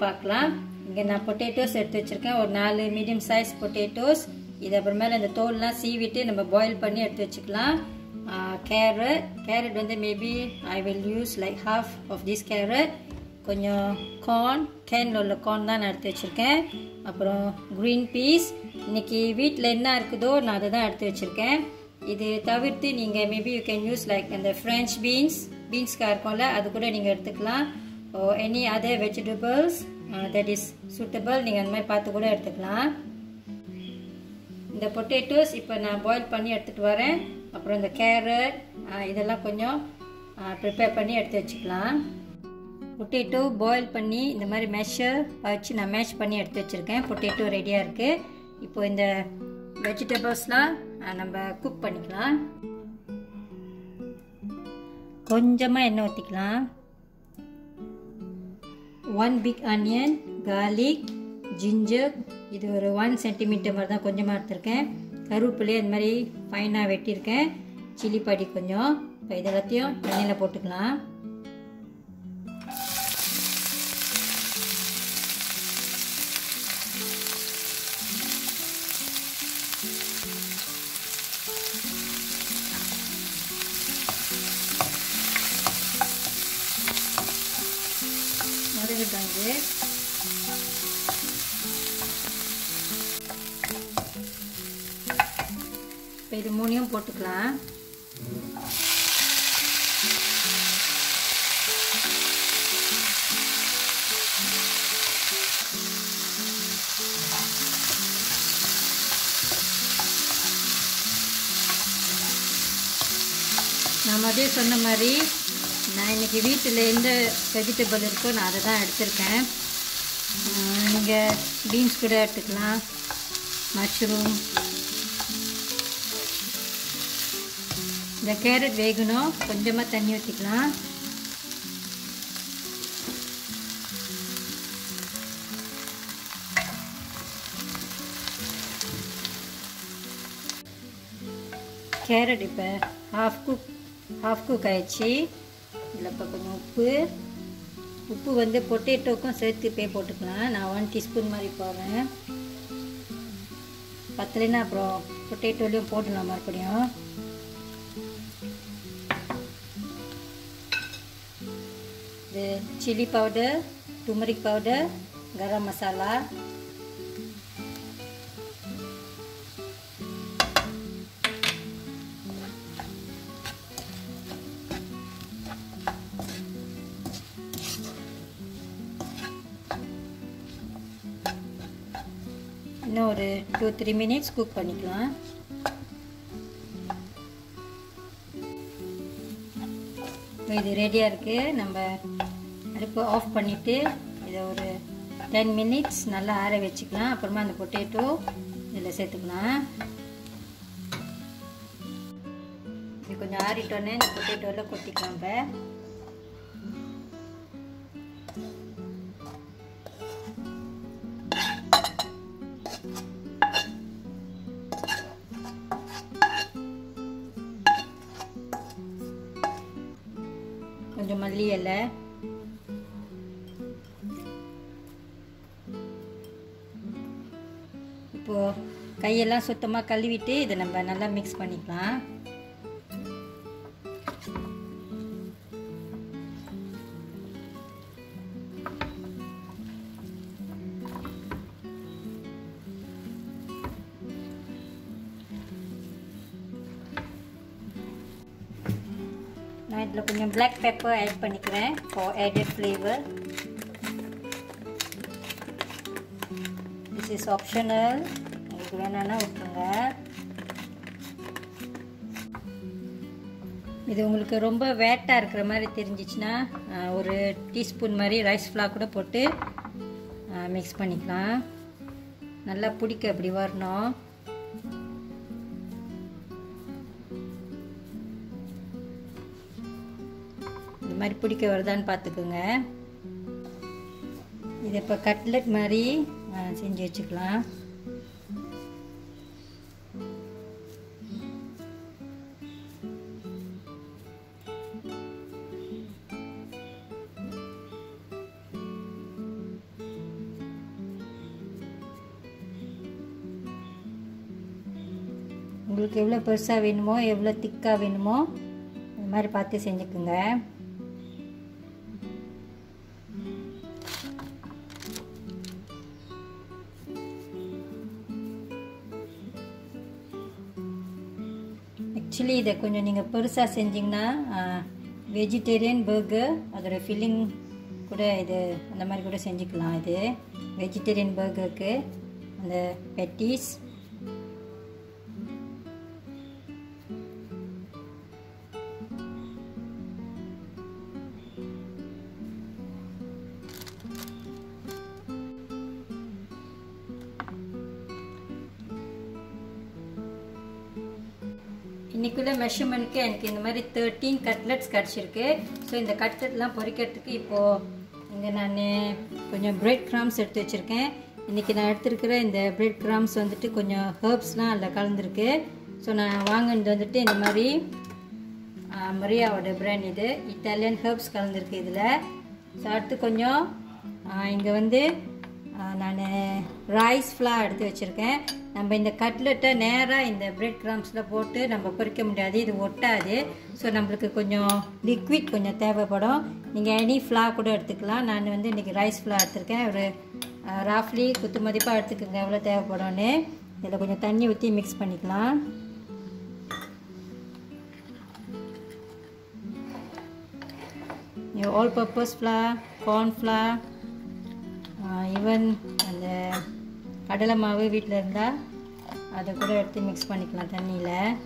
பார்க்கலாம் இங்கே நான் பொட்டேட்டோஸ் எடுத்து வச்சுருக்கேன் ஒரு நாலு மீடியம் சைஸ் பொட்டேட்டோஸ் இது அப்புறமேல இந்த தோல்லாம் சீவிட்டு நம்ம பாயில் பண்ணி எடுத்து வச்சுக்கலாம் கேரட் கேரட் வந்து maybe I will use like half of this carrot கொஞ்சம் கார்ன் கேனில் உள்ள கார்ன் தான் நான் எடுத்து வச்சுருக்கேன் அப்புறம் க்ரீன் பீஸ் இன்னைக்கு வீட்டில் என்ன இருக்குதோ நான் அதை தான் எடுத்து வச்சுருக்கேன் இது தவிர்த்து நீங்கள் maybe you can use like அந்த ஃப்ரெஞ்ச் பீன்ஸ் பீன்ஸ்க்காக இருக்கும்ல அது கூட நீங்கள் எடுத்துக்கலாம் or any other vegetables that is suitable நீங்கள் அந்த மாதிரி பார்த்து கூட எடுத்துக்கலாம் இந்த பொட்டேட்டோஸ் இப்போ நான் பாயில் பண்ணி எடுத்துகிட்டு வரேன் அப்புறம் இந்த கேரட் இதெல்லாம் கொஞ்சம் ப்ரிப்பேர் பண்ணி எடுத்து வச்சுக்கலாம் பொட்டேட்டோ பாயில் பண்ணி இந்த மாதிரி மேஷர் வச்சு நான் மேஷ் பண்ணி எடுத்து வச்சுருக்கேன் பொட்டேட்டோ ரெடியாக இருக்குது இப்போ இந்த வெஜிடபிள்ஸ்லாம் நம்ம குக் பண்ணிக்கலாம் கொஞ்சமாக எண்ணெய் ஊற்றிக்கலாம் one big onion garlic ginger இது ஒரு ஒன் சென்டிமீட்டர் மாதிரி தான் கொஞ்சமாக எடுத்திருக்கேன் கருவேப்பிலையே இந்த மாதிரி ஃபைனாக வெட்டியிருக்கேன் சில்லி படி கொஞ்சம் இப்போ இது எல்லாத்தையும் எண்ணெயில் போட்டுக்கலாம் வதக்கிட்டோம் இது இப்போ இது மூணையும் போட்டுக்கலாம் நான் மதியம் சொன்ன மாதிரி நான் இன்றைக்கி வீட்டில் எந்த வெஜிடபிள் இருக்கோ நான் அதை தான் எடுத்திருக்கேன் நீங்கள் பீன்ஸ் கூட எடுத்துக்கலாம் மஷ்ரூம் இந்த கேரட் வேகணும் கொஞ்சமாக தண்ணி ஊற்றிக்கலாம் கேரட் இப்போ ஹாஃப் குக் ஹாஃப் குக் ஆயிடுச்சு இதில் இப்போ கொஞ்சம் உப்பு உப்பு வந்து பொட்டேட்டோக்கும் சேர்த்து பே போட்டுக்கலாம் நான் ஒன் டீஸ்பூன் மாதிரி போடுறேன் பத்தலைன்னா அப்புறம் பொட்டேட்டோலையும் போடலாம் மறுபடியும் இது chilli powder turmeric powder garam masala இன்னும் ஒரு டூ த்ரீ மினிட்ஸ் குக் பண்ணிக்கலாம் இது ரெடியாக இருக்குது நம்ம அடுப்பு ஆஃப் பண்ணிவிட்டு இதை ஒரு டென் மினிட்ஸ் நல்லா ஆற வச்சுக்கலாம் அப்புறமா அந்த பொட்டேட்டோ இதில் சேர்த்துக்கலாம் இது கொஞ்சம் ஆறிட்டோன்னே இந்த பொட்டேட்டோவில் கொட்டிக்கலாம் இப்போ கொஞ்சம் மல்லி இலை இப்போது கையெல்லாம் சுத்தமாக கழுவிட்டு இதை நம்ம நல்லா மிக்ஸ் பண்ணிக்கலாம் நான் இதில் கொஞ்சம் பிளாக் பெப்பர் ஆட் பண்ணிக்கிறேன் for added flavour this is optional உங்களுக்கு வேணான்னா விட்டுருங்க இது உங்களுக்கு ரொம்ப வேட்டாக இருக்கிற மாதிரி தெரிஞ்சிச்சுன்னா ஒரு டீஸ்பூன் மாதிரி ரைஸ் ஃப்ளாக் கூட போட்டு மிக்ஸ் பண்ணிக்கலாம் நல்லா பிடிக்க அப்படி வரணும் இந்த மாதிரி பிடிக்க வருதான்னு பார்த்துக்குங்க இது இப்போ கட்லெட் மாதிரி செஞ்சு வச்சுக்கலாம் உங்களுக்கு எவ்வளோ பெருசாக வேணுமோ எவ்வளோ திக்காக வேணுமோ இந்த மாதிரி பார்த்து செஞ்சுக்குங்க ஆக்சுவலி இதை கொஞ்சம் நீங்கள் பெருசாக செஞ்சிங்கன்னா வெஜிடேரியன் பர்கர் அதோட ஃபில்லிங் கூட இது அந்த மாதிரி கூட செஞ்சுக்கலாம் இது வெஜிடேரியன் பர்கருக்கு அந்த பெட்டிஸ் இன்றைக்குள்ள மெஷர்மெண்ட்க்கு எனக்கு இந்த மாதிரி தேர்ட்டீன் கட்லெட்ஸ் கிடச்சிருக்கு ஸோ இந்த கட்லெட்லாம் பொரிக்கிறதுக்கு இப்போது இங்கே நான் கொஞ்சம் பிரெட் கிராம்ஸ் எடுத்து வச்சுருக்கேன் இன்றைக்கி நான் எடுத்துருக்கிற இந்த பிரெட் கிராம்ஸ் வந்துட்டு கொஞ்சம் ஹர்ப்ஸ்லாம் அதில் கலந்துருக்கு ஸோ நான் வாங்கினது வந்துட்டு இந்த மாதிரி மரியாவோட பிராண்ட் இது இட்டாலியன் ஹர்ப்ஸ் கலந்துருக்கு இதில் ஸோ அடுத்து கொஞ்சம் இங்கே வந்து நான் ரைஸ் ஃப்ளா எடுத்து வச்சுருக்கேன் நம்ம இந்த கட்லெட்டை நேராக இந்த பிரெட் கிராம்ஸில் போட்டு நம்ம பொரிக்க முடியாது இது ஒட்டாது ஸோ நம்மளுக்கு கொஞ்சம் லிக்விட் கொஞ்சம் தேவைப்படும் நீங்கள் எனி ஃப்ளா கூட எடுத்துக்கலாம் நான் வந்து இன்றைக்கி ரைஸ் ஃப்ளா எடுத்திருக்கேன் ஒரு ராஃப்லி குத்து மதிப்பாக எடுத்துக்கோங்க எவ்வளோ தேவைப்படும்னு இதில் கொஞ்சம் தண்ணி ஊற்றி மிக்ஸ் பண்ணிக்கலாம் all purpose flour corn flour even அந்த கடலை மாவு வீட்டில் இருந்தால் அதை கூட எடுத்து மிக்ஸ் பண்ணிக்கலாம் தண்ணியில்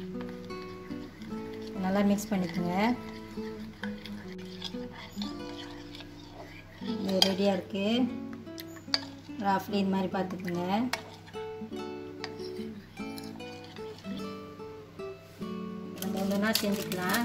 நல்லா மிக்ஸ் பண்ணிக்கோங்க இது ரெடியாக இருக்குது ராஃப்லி இந்த மாதிரி பார்த்துக்குங்க நம்ம ஒன்றுனா செஞ்சுக்கலாம்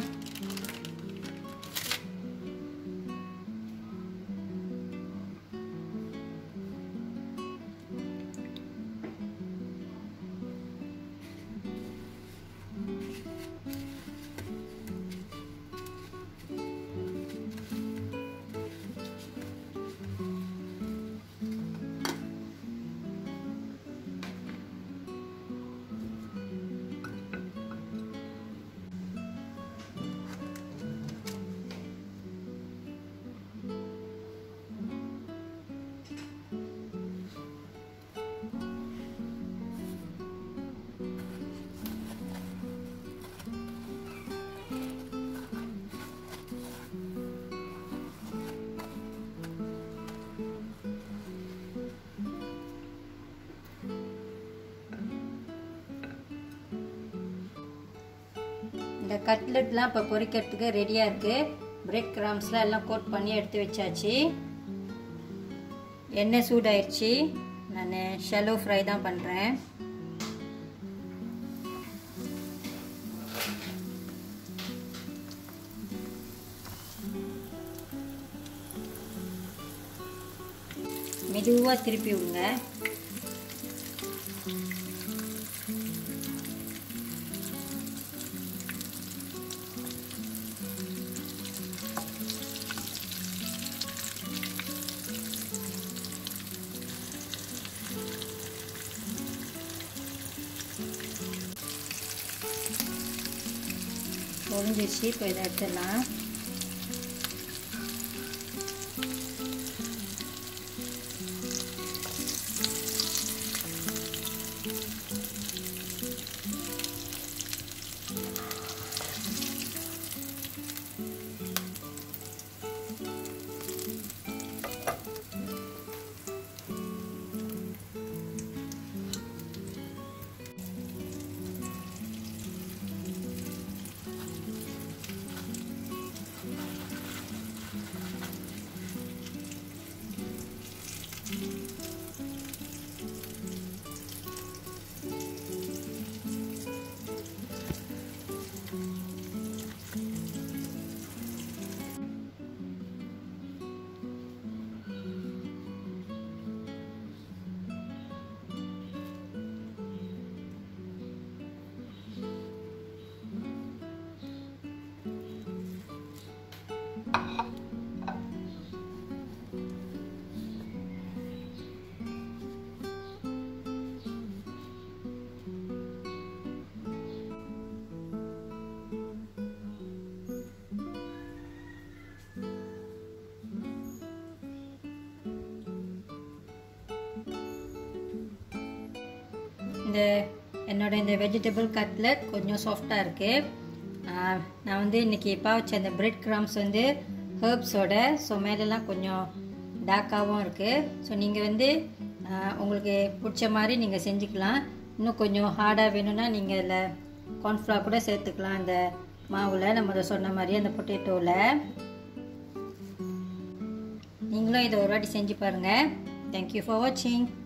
இந்த கட்லெட்லாம் இப்போ பொரிக்கிறதுக்கு ரெடியாக இருக்குது பிரெட் கிராம்ஸ்லாம் எல்லாம் கோட் பண்ணி எடுத்து வச்சாச்சு எண்ணெய் சூடாயிடுச்சு நான் ஷெலோ ஃப்ரை தான் பண்ணுறேன் மெதுவாக திருப்பி விடுங்க பொழிஞ்சிச்சு இப்போ இதை எடுத்துடலாம் இந்த என்னோட இந்த வெஜிடபிள் கட்லட் கொஞ்சம் சாஃப்டாக இருக்குது நான் வந்து இன்றைக்கி பாவச்ச அந்த பிரெட் கிராம்ஸ் வந்து ஹேர்ப்ஸோட ஸோ மேலெல்லாம் கொஞ்சம் டார்க்காகவும் இருக்குது ஸோ நீங்கள் வந்து ஆஹ், உங்களுக்கு பிடிச்ச மாதிரி நீங்கள் செஞ்சுக்கலாம் இன்னும் கொஞ்சம் ஹார்டாக வேணும்னா நீங்கள் இதில் கார்ன்ஃப்ளவர் கூட சேர்த்துக்கலாம் அந்த மாவில் நம்ம சொன்ன மாதிரி அந்த பொட்டேட்டோவில் நீங்களும் இதை ஒரு வாட்டி செஞ்சு பாருங்கள் தேங்க்யூ ஃபார் வாட்சிங்